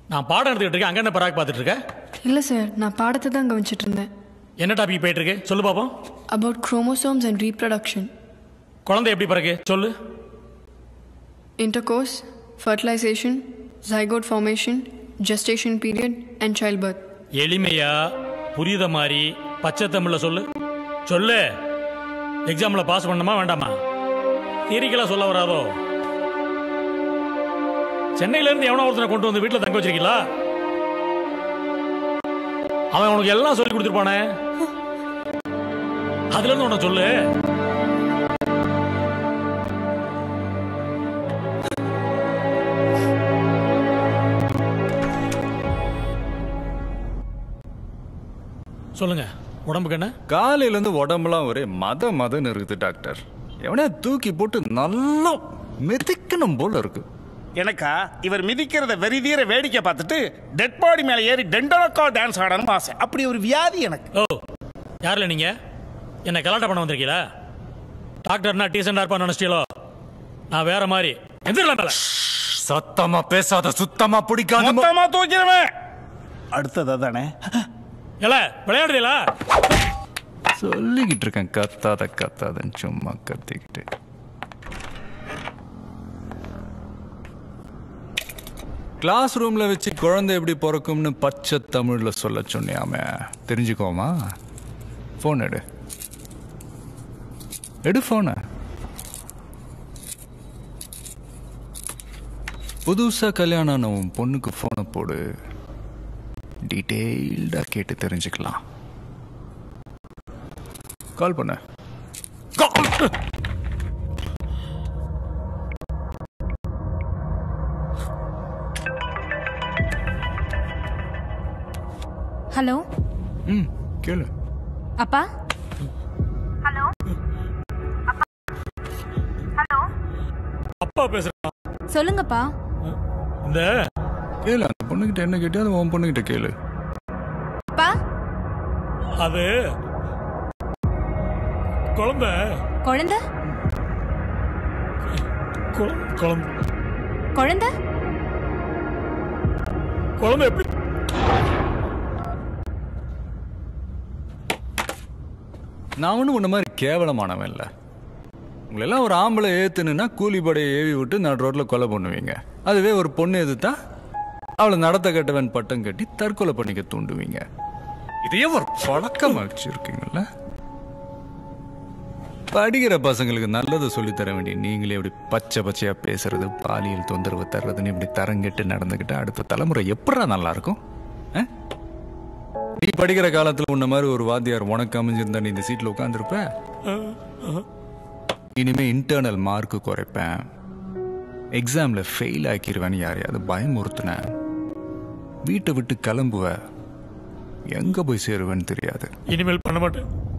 நான் பாடம் எடுத்துக்கிட்டு இருக்கேன் அங்கே என்ன பராக் பார்த்துட்டு இருக்க இல்லை சார் நான் பாடத்தை தான் கவனிச்சிட்டு இருந்தேன் என்ன டாபிக் போயிட்டு இருக்கு சொல்லு பாப்போம் அபவுட் குரோமோசோம்ஸ் அண்ட் ரீப்ரடக்ஷன் குழந்தை எப்படி பிறகு சொல்லு intercourse, fertilization, zygote formation, gestation period, and childbirth. எளிமையா புரியுத மாதிரி பச்சை தமிழ்ல சொல்லு சொல்லு எக்ஸாம்ல பாஸ் பண்ணணுமா வேண்டாமா தியரிக்கலா சொல்ல வராதோ சென்னையில இருந்து எவனோ ஒருத்தனை கொண்டு வந்து வீட்டுல தங்க வச்சிருக்கீங்களா அவன் உனக்கு எல்லாம் சொல்லி கொடுத்துருப்பானே அதுல இருந்து உனக்கு சொல்லு சொல்லுங்க உடம்புக்கு என்ன காலையில இருந்து உடம்புலாம் ஒரே மத மதன்னு இருக்குது டாக்டர் எவனே தூக்கி போட்டு நல்லா மிதிக்கணும் போல இருக்கு எனக்கா இவர் மிதிக்கிறத வெறிதீர வேடிக்கை பார்த்துட்டு டெட் பாடி மேல ஏறி டெண்டனக்கா டான்ஸ் ஆடணும் ஆசை அப்படி ஒரு வியாதி எனக்கு ஓ யாரில் நீங்க என்ன கலாட்டம் பண்ண வந்திருக்கீங்களா டாக்டர்னா டீசெண்டா இருப்பான்னு நினைச்சிட்டீங்களோ நான் வேற மாதிரி எந்திரலாம் மேல சத்தமா பேசாத சுத்தமா பிடிக்காத மொத்தமா தூக்கிறவன் அடுத்ததா தானே இல்ல விளையாடுறீங்களா சொல்லிக்கிட்டு இருக்கேன் கத்தாத கத்தாதன்னு சும்மா கத்திக்கிட்டு கிளாஸ் ரூம்ல வச்சு குழந்தை எப்படி பிறக்கும்னு பச்சை தமிழ்ல சொல்ல சொன்னியாமே தெரிஞ்சுக்கோமா ஃபோன் எடு எடு ஃபோனை புதுசா கல்யாணம் ஆன உன் பொண்ணுக்கு ஃபோனை போடு டீட்டெயில்டா கேட்டு தெரிஞ்சுக்கலாம் கால் பண்ண ஹலோ ம் கேளு அப்பா அப்பா பேசுறேன் சொல்லுங்கப்பா இந்த கேளு அந்த பொண்ணுகிட்ட என்ன கேட்டியோ அது உன் பொண்ணுகிட்ட கேளு அப்பா அது குழந்தை குழந்தை குழ- குழந்தை குழந்தை குழந்தை எப்படி நான் ஒன்றும் உன்ன மாதிரி கேவலமானவன் இல்லை உங்களெல்லாம் ஒரு ஆம்பளை ஏத்துனுன்னா கூலி படையை ஏவி விட்டு நடு ரோட்ல கொலை பண்ணுவீங்க அதுவே ஒரு பொண்ணு எதிர்த்தா அவளை நடத்த கட்டவன் பட்டம் கட்டி தற்கொலை பண்ணிக்க தூண்டுவீங்க இதையே ஒரு பழக்கமா வச்சிருக்கீங்கல்ல படிக்கிற பசங்களுக்கு நல்லதை சொல்லித் தர வேண்டிய நீங்களே இப்படி பச்சை பச்சையா பேசுறது பாலியல் தொந்தரவு தர்றதுன்னு இப்படி தரங்கெட்டு நடந்துக்கிட்டா அடுத்த தலைமுறை எப்படா நல்லா இருக்கும் ஆ? நீ படிக்கிற காலத்துல உன்ன மாதிரி ஒரு வாத்தியார் உனக்கு அமைஞ்சிருந்தா நீ இந்த சீட்ல உட்காந்துருப்ப இனிமே இன்டர்னல் மார்க் குறைப்பேன் எக்ஸாம்ல ஃபெயில் ஆக்கிடுவேன்னு யாரையாவது பயமுறுத்தினேன் வீட்டை விட்டு கிளம்புவ எங்க போய் சேருவேன்னு தெரியாது இனிமேல் பண்ண மாட்டேன்